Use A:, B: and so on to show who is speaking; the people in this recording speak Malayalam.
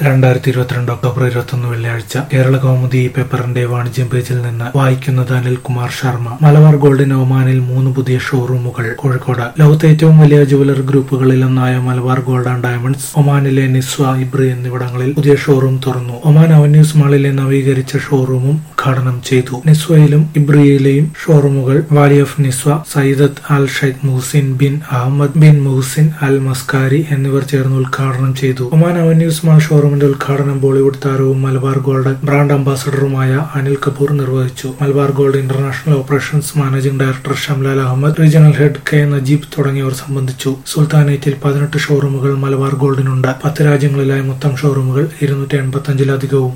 A: രണ്ടായിരത്തി ഇരുപത്തിരണ്ട് ഒക്ടോബർ ഇരുപത്തൊന്ന് വെള്ളിയാഴ്ച കേരള കൗമുദി പേപ്പറിന്റെ വാണിജ്യം പേജിൽ നിന്ന് വായിക്കുന്നത് അനിൽകുമാർ ശർമ്മ മലബാർ ഗോൾഡിന് ഒമാനിൽ മൂന്ന് പുതിയ ഷോറൂമുകൾ കോഴിക്കോട് ലോകത്തെ ഏറ്റവും വലിയ ജുവലറി ഗ്രൂപ്പുകളിൽ ഒന്നായ മലബാർ ഗോൾഡ് ആൻഡ് ഡയമണ്ട്സ് ഒമാനിലെ നിസ്വ ഇബ്രി എന്നിവിടങ്ങളിൽ പുതിയ ഷോറൂം തുറന്നു ഒമാൻ അവന്യൂസ് മാളിലെ നവീകരിച്ച ഷോറൂമും ഉദ്ഘാടനം ചെയ്തു നിസ്വയിലും ഇബ്രിയിലെയും ഷോറൂമുകൾ valley of Nizwa Sayyidat Al Sheikh Muhsin bin Ahmed bin Muhsin Al Maskari എന്നിവർ ചേർന്ന് ഉദ്ഘാടനം ചെയ്തു ഒമാൻ അവന്യൂസ് മാൾ ഷോറൂമിന്റെ ഉദ്ഘാടനം ബോളിവുഡ് താരവും മലബാർ ഗോൾഡ് ബ്രാൻഡ് അംബാസഡറുമായ അനിൽ കപൂർ നിർവഹിച്ചു Malabar gold international operations managing director Shamlal Ahmed regional head K Najeeb തുടങ്ങിയവർ സംബന്ധിച്ചു സുൽത്താനേറ്റിൽ പതിനെട്ട് ഷോറൂമുകൾ മലബാർ ഗോൾഡിനുണ്ട് പത്ത് രാജ്യങ്ങളിലായി മൊത്തം ഷോറൂമുകൾ ഇരുന്നൂറ്റി എൺപത്തി അഞ്ചിലധികവും